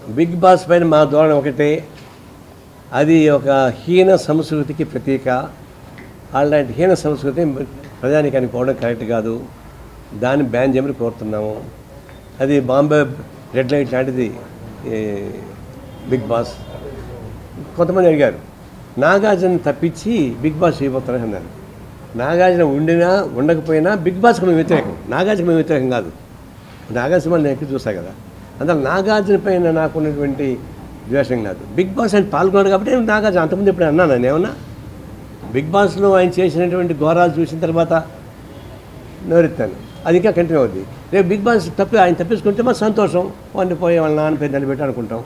Big boss పైన మా ధోరణి ఒకటే అది ఒక హీన సంస్కృతికి ప్రతీక అలాంటి హీన సంస్కృతి ప్రజానికానికి పోవడం కరెక్ట్ కాదు దాన్ని బ్యాన్ చేయమని కోరుతున్నాము అది బాంబే రెడ్ లైట్ లాంటిది ఈ బిగ్ బాస్ కొంతమంది అడిగారు నాగార్జున తప్పించి బిగ్ బాస్ చేయబోతారని అన్నారు నాగార్జున ఉండినా ఉండకపోయినా బిగ్ బాస్కి మేము వ్యతిరేకం నాగార్జున మేము వ్యతిరేకం కాదు నాగార్జున నేను ఎక్కువ చూసా కదా అందులో నాగార్జున పైన నాకున్నటువంటి ద్వేషం కాదు బిగ్ బాస్ ఆయన పాల్గొన్నాడు కాబట్టి నేను నాగార్జున అంతకుముందు ఎప్పుడు అన్నాను నేను ఏమన్నా బిగ్ బాస్లో ఆయన చేసినటువంటి ఘోరాలు చూసిన తర్వాత నోరెత్తాను అది ఇంకా కంటిన్యూ అవుద్ది రేపు బిగ్ బాస్ తప్పి ఆయన తప్పించుకుంటే మాకు సంతోషం వాడిని పోయి వాళ్ళ నాన్న పేరు నిలబెట్టి అనుకుంటాం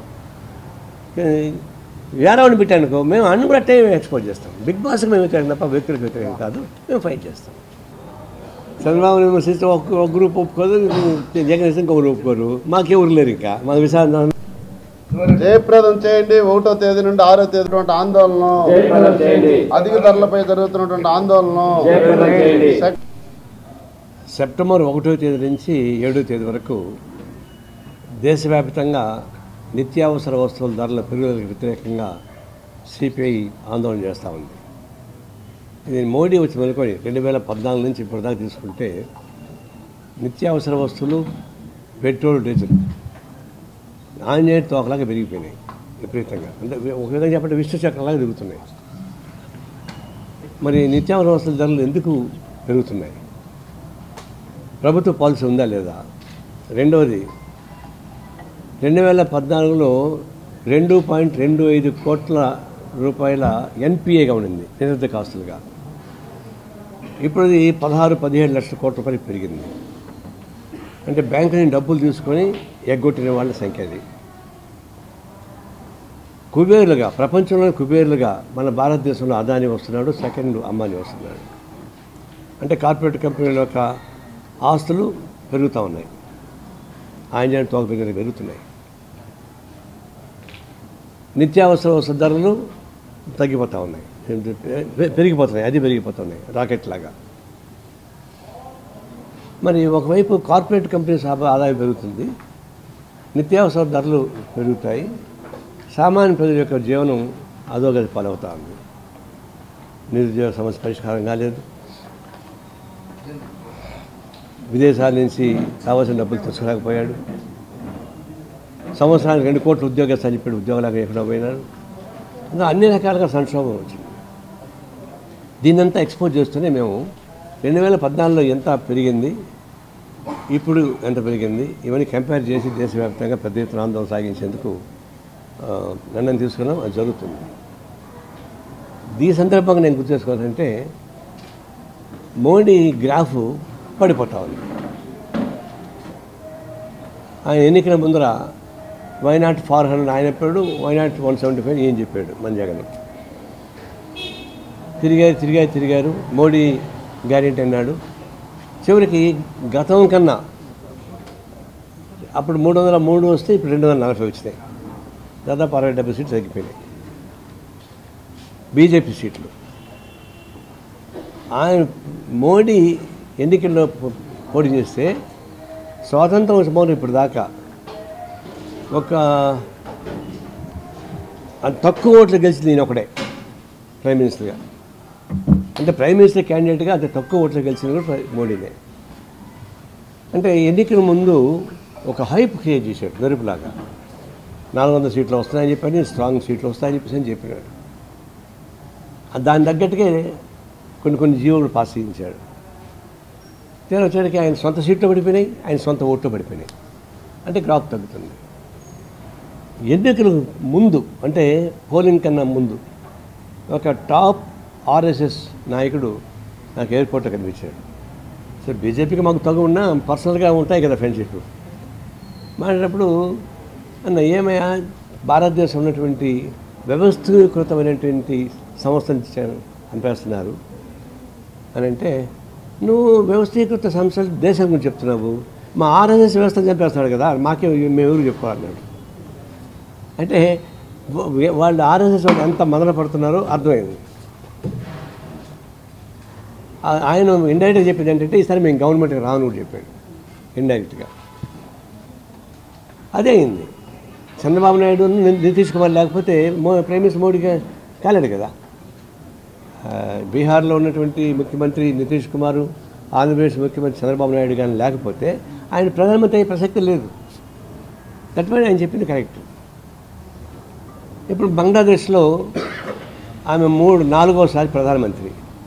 వేరేవాడిని పెట్టానుకో మేము అన్ని కూడా అట్టే ఎక్స్పోజ్ చేస్తాం బిగ్ బాస్కి మేము వ్యతిరేకం తప్ప వ్యక్తులకు వ్యతిరేకం కాదు మేము ఫైట్ చేస్తాం చంద్రబాబు విమర్శిస్తే ఒక ఒక గ్రూప్ ఒప్పుకోదు జగన్ వేస్తే ఇంకొకరు ఒప్పుకోరు మాకెవరు లేరు ఇంకా మా విశాఖ జయప్రదం చేయండి ఒకటో తేదీ నుండి ఆరో తేదీ నుండి ఆందోళన జయప్రదం చేయండి అధిక ధరలపై జరుగుతున్నటువంటి ఆందోళన జయప్రదం చేయండి సెక్- సెప్టెంబర్ ఒకటో తేదీ నుంచి ఏడో తేదీ వరకు దేశవ్యాప్తంగా నిత్యావసర వస్తువుల ధరల పెరుగుదలకు వ్యతిరేకంగా సిపిఐ ఆందోళన చేస్తూ ఉంది ఇది మోడీ వచ్చి మొదలుకొని రెండు వేల పద్నాలుగు నుంచి ఇప్పటిదాకా తీసుకుంటే నిత్యావసర వస్తువులు పెట్రోల్ డీజిల్ ఆంజనేయ తోకలాగా పెరిగిపోయినాయి విపరీతంగా అంటే ఒక విధంగా చెప్పంటే విష్ణు చక్రంలాగా తిరుగుతున్నాయి మరి నిత్యావసర వస్తువుల ధరలు ఎందుకు పెరుగుతున్నాయి ప్రభుత్వ పాలసీ ఉందా లేదా రెండవది రెండు వేల పద్నాలుగులో రెండు పాయింట్ రెండు ఐదు కోట్ల రూపాయల ఎన్పిఏగా ఉండింది నిరుద్ధ ఆస్తులుగా ఇప్పుడు అది పదహారు పదిహేడు లక్షల కోట్ల రూపాయలు పెరిగింది అంటే బ్యాంకు నుంచి డబ్బులు తీసుకొని ఎగ్గొట్టిన వాళ్ళ సంఖ్య అది కుబేరులుగా ప్రపంచంలో కుబేరులుగా మన భారతదేశంలో అదాని వస్తున్నాడు సెకండ్ అంబానీ వస్తున్నాడు అంటే కార్పొరేట్ కంపెనీల యొక్క ఆస్తులు పెరుగుతూ ఉన్నాయి ఆయన తోక పెరిగిన పెరుగుతున్నాయి నిత్యావసర వస్తు ధరలు తగ్గిపోతూ ఉన్నాయి పె- పెరిగిపోతున్నాయి అది పెరిగిపోతున్నాయి రాకెట్ లాగా మరి ఒకవైపు కార్పొరేట్ కంపెనీస్ ఆదా- ఆదాయం పెరుగుతుంది నిత్యావసర ధరలు పెరుగుతాయి సామాన్య ప్రజల యొక్క జీవనం అధోగతి పాలవుతా ఉంది నిరుద్యోగ సమస్య పరిష్కారం కాలేదు విదేశాల నుంచి కావాల్సిన డబ్బులు తెచ్చుకోలేకపోయాడు సంవత్సరానికి రెండు కోట్ల ఉద్యోగస్తులు అని చెప్పాడు ఉద్యోగాలకు ఎక్కడో పోయినారు ఇంకా అన్ని రకాలుగా సంక్షోభం వచ్చింది దీన్నంతా ఎక్స్పోజ్ చేస్తూనే మేము రెండు వేల పద్నాలుగులో ఎంత పెరిగింది ఇప్పుడు ఎంత పెరిగింది ఇవన్నీ కంపేర్ చేసి దేశవ్యాప్తంగా పెద్ద ఎత్తున ఆందోళన సాగించేందుకు ఆ, నిర్ణయం తీసుకున్నాం అది జరుగుతుంది ఈ సందర్భంగా నేను గుర్తు చేసుకోవాలంటే మోడీ గ్రాఫ్ పడిపోతా ఉంది ఆయన ఎన్నికల ముందర వై నాట్ ఫార్ హండ్రెడ్ ఆయన చెప్పాడు why not one seventy five ఏం చెప్పాడు మన జగన్ తిరిగారు తిరిగారు తిరిగారు మోడీ గ్యారెంటీ అన్నాడు చివరికి గతం కన్నా అప్పుడు మూడు వందల మూడు వస్తే ఇప్పుడు రెండు వందల నలభై వచ్చినాయి దాదాపు అరవై డెబ్బై సీట్లు తగ్గిపోయినాయి బీజేపీ సీట్లు ఆయన మోడీ ఎన్నికల్లో పో- పోటీ చేస్తే స్వాతంత్రం వచ్చి ఇప్పుడు దాకా ఒక అంత తక్కువ ఓట్లు గెలిచింది నేను ఒకడే ప్రైమ్ మినిస్టర్గా అంటే ప్రైమ్ మినిస్టర్ క్యాండిడేట్గా అంత తక్కువ ఓట్లు గెలిచింది కూడా ప్ర- మోడీనే అంటే ఎన్నికల ముందు ఒక హైప్ క్రియేట్ చేశాడు మెరుపులాగా నాలుగు వందల సీట్లు వస్తాయని చెప్పని స్ట్రాంగ్ సీట్లు వస్తాయని చెప్పేసి అని చెప్పినాడు ఆ దాని తగ్గట్టుగా కొన్ని కొన్ని జీవోలు పాస్ చేయించాడు తీరా వచ్చేటికి ఆయన సొంత సీట్లు పడిపోయినాయి ఆయన సొంత ఓట్లు పడిపోయినాయి అంటే గ్రాఫ్ తగ్గుతుంది ఎన్నికలు ముందు అంటే పోలింగ్ కన్నా ముందు ఒక టాప్ ఆర్ఎస్ఎస్ నాయకుడు నాకు ఎయిర్పోర్ట్లో కనిపించాడు సో బీజేపీకి మాకు తగు ఉన్నా పర్సనల్గా ఉంటాయి కదా ఫ్రెండ్షిప్ మాట్లాడినప్పుడు అన్న ఏమయ్యా భారతదేశం ఉన్నటువంటి వ్యవస్థీకృతమైనటువంటి సంస్థలు చంపేస్తున్నారు అని అంటే నువ్వు వ్యవస్థీకృత సంస్థలు దేశం గురించి చెప్తున్నావు మా ఆర్ఎస్ఎస్ వ్యవస్థను చంపేస్తాడు కదా మాకే మేము ఎవరు చెప్పుకోవాలన్నాడు అంటే వా- వాళ్ళు ఆర్ఎస్ఎస్ వాళ్ళు ఎంత మదన పడుతున్నారో అర్థమైంది ఆ- ఆయన ఇండైరెక్ట్గా చెప్పింది ఏంటంటే ఈసారి మేము గవర్నమెంట్కి రాను కూడా చెప్పాడు ఇండైరెక్ట్గా అదే అయింది చంద్రబాబు నాయుడు ని- నితీష్ కుమార్ లేకపోతే మో ప్రైమ్ మినిస్టర్ మోడీగా కాలేడు కదా ఆ, బీహార్లో ఉన్నటువంటి ముఖ్యమంత్రి నితీష్ కుమారు ఆంధ్రప్రదేశ్ ముఖ్యమంత్రి చంద్రబాబు నాయుడు కానీ లేకపోతే ఆయన ప్రధానమంత్రి అయ్యే ప్రసక్తి లేదు దట్మైన ఆయన చెప్పింది కరెక్ట్ ఇప్పుడు బంగ్లాదేశ్లో ఆమె మూడు నాలుగోసారి ప్రధానమంత్రి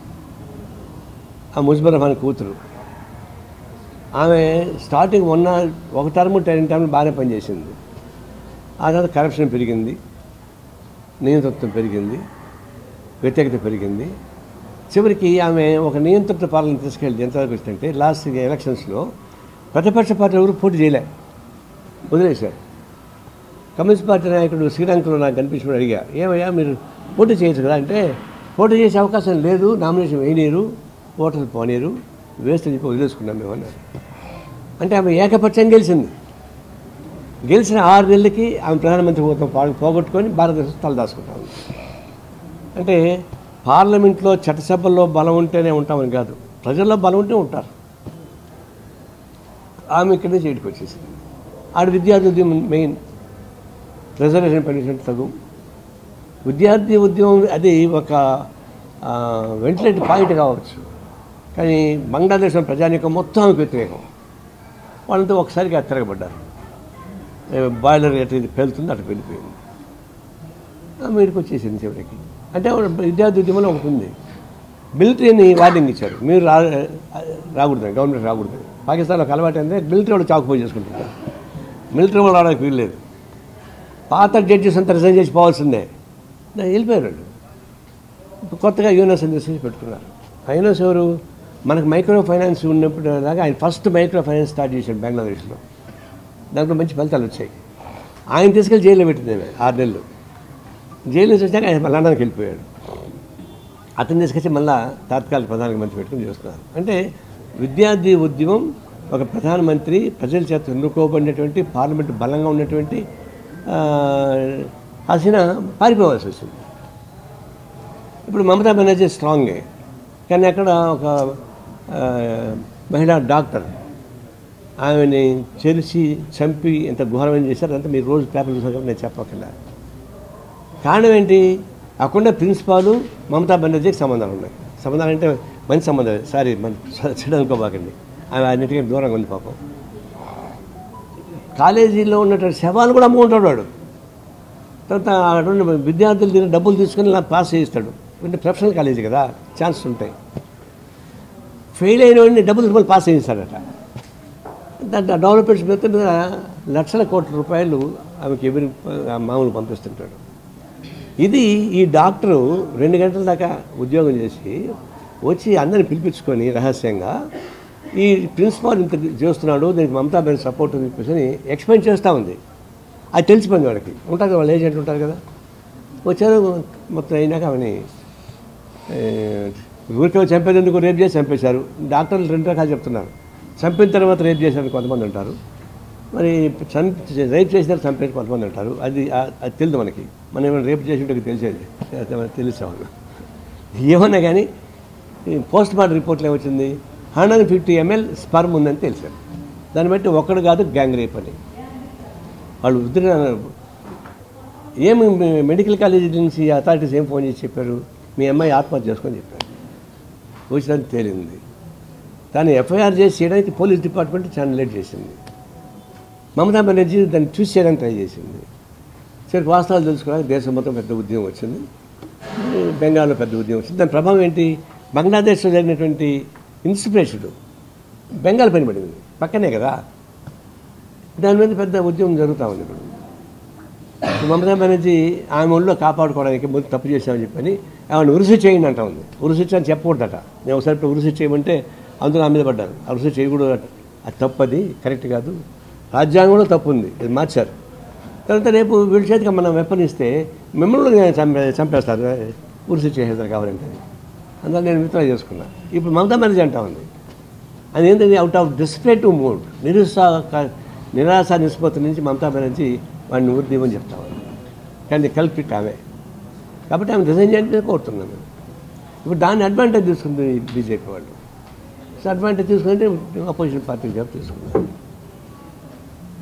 ఆ ముజిబుర్ రహమాన్ కూతురు ఆమె స్టార్టింగ్ మొన్న ఒక టర్మ్ టెన్ టర్మ్ బాగానే పనిచేసింది ఆ తర్వాత కరప్షన్ పెరిగింది నియంతృత్వం పెరిగింది వ్యతిరేకత పెరిగింది చివరికి ఆమె ఒక నియంత్రిత పాలన తీసుకెళ్ళి ఎంతవరకు వచ్చిందంటే లాస్ట్ ఎలక్షన్స్లో ప్రతిపక్ష పార్టీ ఎవరు పోటీ చేయలే వదిలేశారు కమ్యూనిస్ట్ పార్టీ నాయకుడు శ్రీలంకలో నాకు కనిపించినప్పుడు అడిగా ఏమయ్యా మీరు పోటీ చేయొచ్చు కదా అంటే పోటీ చేసే అవకాశం లేదు నామినేషన్ వేయనీరు ఓటర్లు పోనీరు వేస్ట్ చెప్పి వదిలేసుకున్నాం మేము అన్నారు అంటే ఆమె ఏకపక్షం గెలిచింది గెలిచిన ఆరు నెలలకి ఆమె ప్రధానమంత్రి హోదా పో- పోగొట్టుకొని భారతదేశం తలదాచుకుంటాం అంటే పార్లమెంట్లో చట్టసభల్లో బలం ఉంటేనే ఉంటామని కాదు ప్రజల్లో బలం ఉంటే ఉంటారు ఆమె ఇక్కడి నుంచి ఇటుకు వచ్చేసింది ఆడ విద్యార్థి ఉద్యమం మెయిన్ రిజర్వేషన్ పెన్షన్ తగు విద్యార్థి ఉద్యమం అది ఒక వెంటిలేట్ పాయింట్ కావచ్చు కానీ బంగ్లాదేశ్ ప్రజానీకం మొత్తం ఆమెకు వ్యతిరేకం వాళ్ళంతా ఒకసారిగా తిరగబడ్డారు ఏ, బాయిలర్ ఎటు ఇది పేలుతుంది అటు వెళ్ళిపోయింది ఆమె ఇక్కడికి వచ్చేసింది చివరికి అంటే ఆవిడ విద్యార్థి ఉద్యమంలో ఒకటి ఉంది మిలిటరీని వార్నింగ్ ఇచ్చారు మీరు రా రాకూడదు గవర్నమెంట్ రాకూడదు పాకిస్తాన్లో అలవాటు అంటే మిలిటరీ వాళ్ళు చాకుపోయి చేసుకుంటుంటారు మిలిటరీ వాళ్ళు రావడానికి వీల్లేదు పాత జడ్జెస్ అంతా రిజైన్ చేసి పోవాల్సిందే దా- వెళ్ళిపోయారు వాళ్ళు ఇప్పుడు కొత్తగా యూనస్ అని తీసుకొచ్చి పెట్టుకున్నారు ఆ యూనస్ ఎవరు మనకు మైక్రో ఫైనాన్స్ ఉన్నప్పుడు దాకా ఆయన ఫస్ట్ మైక్రో ఫైనాన్స్ స్టార్ట్ చేశాడు బంగ్లాదేశ్లో దాంట్లో మంచి ఫలితాలు వచ్చాయి ఆయన తీసుకెళ్ళి జైల్లో పెట్టింది ఆమె ఆరు నెలలు జైలు నుంచి వచ్చాక ఆయన లండన్కి వెళ్ళిపోయాడు అతను తీసుకొచ్చి మళ్ళా తాత్కాలిక ప్రధానమంత్రి పెట్టుకుని చేస్తున్నారు అంటే విద్యార్థి ఉద్యమం ఒక ప్రధానమంత్రి ప్రజల చేత ఎన్నుకోబడినటువంటి పార్లమెంట్ బలంగా ఉన్నటువంటి ఆ, హసీనా పారిపోవాల్సి వచ్చింది ఇప్పుడు మమతా బెనర్జీ స్ట్రాంగే కానీ అక్కడ ఒక ఆ, మహిళా డాక్టర్ ఆమెని చెరిచి చంపి ఎంత ఘోరమైన చేశారు అంతా మీరు రోజు పేపర్ చూసారు కాబట్టి నేను చెప్పక్కర్లా కారణం ఏంటి అక్కడ ప్రిన్సిపాలు మమతా బెనర్జీకి సంబంధాలు ఉన్నాయి సంబంధాలు అంటే మంచి సంబంధాలు సారీ మన చెడు అనుకోబాకండి ఆమె అన్నిటికీ దూరంగా ఉంది పాపం కాలేజీలో ఉన్నటువంటి శవాలు కూడా అమ్ముకుంటాడు వాడు తర్వాత అటువంటి విద్యార్థులు దీన్ని డబ్బులు తీసుకొని ఇలా పాస్ చేయిస్తాడు అంటే ప్రొఫెషనల్ కాలేజీ కదా ఛాన్సెస్ ఉంటాయి ఫెయిల్ అయిన వాడిని డబ్బులు తీసుకొని పాస్ చేయిస్తాడట దాంట్లో డెవలప్మెంట్స్ మీద మీద లక్షల కోట్ల రూపాయలు ఆమెకి ఎవరి మామూలు పంపిస్తుంటాడు ఇది ఈ డాక్టరు రెండు గంటల దాకా ఉద్యోగం చేసి వచ్చి అందరిని పిలిపించుకొని రహస్యంగా ఈ ప్రిన్సిపాల్ ఇంత చేస్తున్నాడు దీనికి మమతా బెన్ సపోర్ట్ అని చెప్పేసి ఎక్స్ప్లెయిన్ చేస్తూ ఉంది అది తెలిసిపోయింది వాళ్ళకి ఉంటారు కదా వాళ్ళు ఏజెంట్ ఉంటారు కదా వచ్చారు మొత్తం అయినాక ఆమెని ఏ, ఊరికే చంపేందుకు రేపు చేసి చంపేశారు డాక్టర్లు రెండు రకాలు చెప్తున్నారు చంపిన తర్వాత రేపు చేశారని కొంతమంది అంటారు మరి చంపి రేప్ చేసిన చంపేసి కొంతమంది అంటారు అది ఆ- అది తెలియదు మనకి మనం ఏమైనా రేపు చేసి ఉంటే తెలిసేది అది మనకి తెలుస్తాము ఏమన్నా కానీ పోస్ట్ మార్టం రిపోర్ట్లో ఏమొచ్చింది హండ్రెడ్ ఫిఫ్టీ ఎంఎల్ స్పర్మ్ ఉందని తెలిసారు దాన్ని బట్టి ఒక్కడు కాదు గ్యాంగ్ రేప్ అని వాళ్ళు ఉద్రిన ఏమి మెడికల్ కాలేజీ నుంచి అథారిటీస్ ఏం ఫోన్ చేసి చెప్పారు మీ అమ్మాయి ఆత్మహత్య చేసుకొని చెప్పారు వచ్చినది తేలింది దాన్ని ఎఫ్ఐఆర్ చేసి చేయడానికి పోలీస్ డిపార్ట్మెంట్ చాలా లేట్ చేసింది మమతా బెనర్జీ దాన్ని చూసి చేయడానికి ట్రై చేసింది సరే వాస్తవాలు తెలుసుకోవడానికి దేశం మొత్తం పెద్ద ఉద్యమం వచ్చింది బెంగాల్లో పెద్ద ఉద్యమం వచ్చింది దాని ప్రభావం ఏంటి బంగ్లాదేశ్లో జరిగినటువంటి ఇన్స్పిరేషన్ బెంగాల్ పని పడింది పక్కనే కదా దాని మీద పెద్ద ఉద్యమం జరుగుతూ ఉంది ఇప్పుడు ఇప్పుడు మమతా బెనర్జీ ఆమె ఒళ్ళో కాపాడుకోవడానికి ముందు తప్పు చేశామని చెప్పని ఆమెను ఉరుసు చేయండి అంటా ఉంది ఉరుసు అని చెప్పకూడదట నేను ఒకసారి ఇప్పుడు ఉరుసు చేయమంటే అందులో ఆమె మీద పడ్డారు ఆ ఉరుసు చేయకూడదు అట అది తప్పది కరెక్ట్ కాదు రాజ్యాంగంలో తప్పు ఉంది ఇది మార్చారు తర్వాత రేపు వీడి చేతికి మనం వెపన్ ఇస్తే మిమ్మల్ని చంపే చంపేస్తారు ఉరుసు చేసేస్తారు కావాలంటే అందువల్ల నేను విత్డ్రా చేసుకున్నా ఇప్పుడు మమతా బెనర్జీ అంటా ఉంది అది ఏంటంటే అవుట్ ఆఫ్ డిస్ప్రేటివ్ మూడ్ నిరుత్సాహ నిరాశ నిష్పత్తి నుంచి మమతా బెనర్జీ వాడిని ఊర్దీమని చెప్తా ఉంది కానీ కల్పిట్ ఆమె కాబట్టి ఆమె రిజైన్ చేయాలని కోరుతున్నాను ఇప్పుడు దాన్ని అడ్వాంటేజ్ తీసుకుంది బీజేపీ వాళ్ళు సో అడ్వాంటేజ్ తీసుకుంటే అపోజిషన్ పార్టీకి చెప్పి తీసుకున్నారు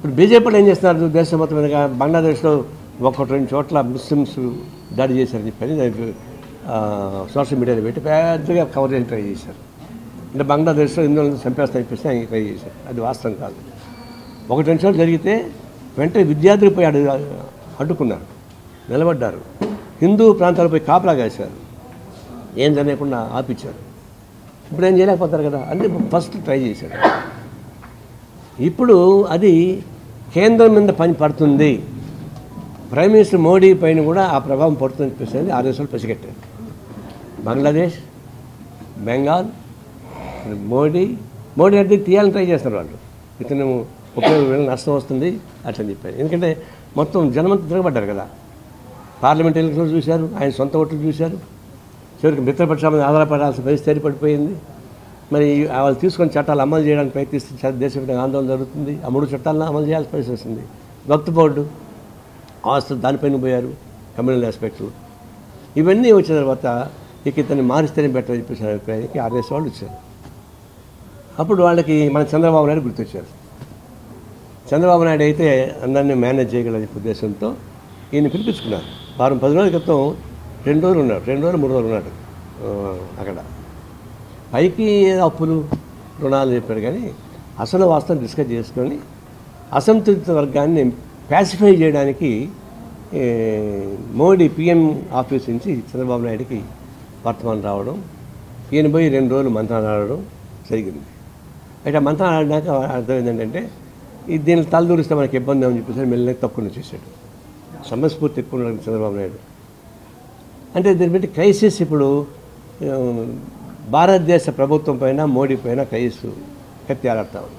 ఇప్పుడు బీజేపీలో ఏం చేస్తున్నారు దేశం మొత్తం మీదగా బంగ్లాదేశ్లో ఒక రెండు చోట్ల ముస్లిమ్స్ దాడి చేశారని చెప్పని దానికి ఆ, సోషల్ మీడియాలో పెట్టి పెద్దగా కవర్ చేసి ట్రై చేశారు అంటే బంగ్లాదేశ్లో హిందువులను చంపేస్తా చెప్పేసి ఆయన ట్రై చేశారు అది వాస్తవం కాదు ఒకటి రెండు సార్లు జరిగితే వెంటనే విద్యార్థులు పోయి అడు అడ్డుకున్నారు నిలబడ్డారు హిందూ ప్రాంతాలపై కాపలా కాశారు ఏం జరగకుండా ఆపించారు ఇప్పుడు ఏం చేయలేకపోతారు కదా అంటే ఫస్ట్ ట్రై చేశారు ఇప్పుడు అది కేంద్రం మీద పని పడుతుంది ప్రైమ్ మినిస్టర్ మోడీ పైన కూడా ఆ ప్రభావం పడుతుంది చెప్పేసి ఆరు దేశాలు పసిగట్టారు బంగ్లాదేశ్ బెంగాల్ మోడీ మోడీ అంటే తీయాలని ట్రై చేస్తారు వాళ్ళు ఇతను ఉపయోగం వేల నష్టం వస్తుంది అట్లని చెప్పారు ఎందుకంటే మొత్తం జనమంతా తిరగబడ్డారు కదా పార్లమెంట్ ఎన్నికలు చూశారు ఆయన సొంత ఓట్లు చూశారు చివరికి మిత్రపక్షాల మీద ఆధారపడాల్సిన పరిస్థితి ఏర్పడిపోయింది మరి వాళ్ళు తీసుకొని చట్టాలు అమలు చేయడానికి ప్రయత్నిస్తే దేశవ్యాప్తంగా ఆందోళన జరుగుతుంది ఆ మూడు చట్టాలను అమలు చేయాల్సిన పరిస్థితి వస్తుంది వక్త్ బోర్డు ఆస్తులు దానిపైన పోయారు కమ్యూనల్ ఆస్పెక్ట్లు ఇవన్నీ వచ్చిన తర్వాత ఇక ఇతన్ని మారిస్తేనే బెటర్ చెప్పేసి అభిప్రాయానికి ఆర్ఎస్ వాళ్ళు వచ్చారు అప్పుడు వాళ్ళకి మన చంద్రబాబు నాయుడు గుర్తొచ్చారు చంద్రబాబు నాయుడు అయితే అందరినీ మేనేజ్ చేయగల ఉద్దేశంతో ఈయన పిలిపించుకున్నారు వారం పది రోజుల క్రితం రెండు రోజులు ఉన్నాడు రెండు రోజులు మూడు రోజులు ఉన్నాడు ఆ, అక్కడ పైకి ఏదో అప్పులు రుణాలు చెప్పాడు కానీ అసలు వాస్తవం డిస్కస్ చేసుకొని అసంతృప్త వర్గాన్ని ప్యాసిఫై చేయడానికి ఏ, మోడీ పిఎం ఆఫీస్ నుంచి చంద్రబాబు నాయుడికి వర్తమానం రావడం ఈయన పోయి రెండు రోజులు మంత్రాలు ఆడడం జరిగింది అయితే ఆ మంత్రాలు ఆడినాక అర్థం ఏంటంటే ఈ దీన్ని తలదూరిస్తే మనకి ఇబ్బంది అని చెప్పేసి మెల్లగా తప్పుకుని వచ్చేసాడు సమస్ఫూర్తి ఎక్కువ ఉన్నాడు చంద్రబాబు నాయుడు అంటే దీన్ని బట్టి క్రైసిస్ ఇప్పుడు ఆ, భారతదేశ ప్రభుత్వం పైన మోడీ పైన క్రైసిస్ కత్తి ఆడతా ఉంది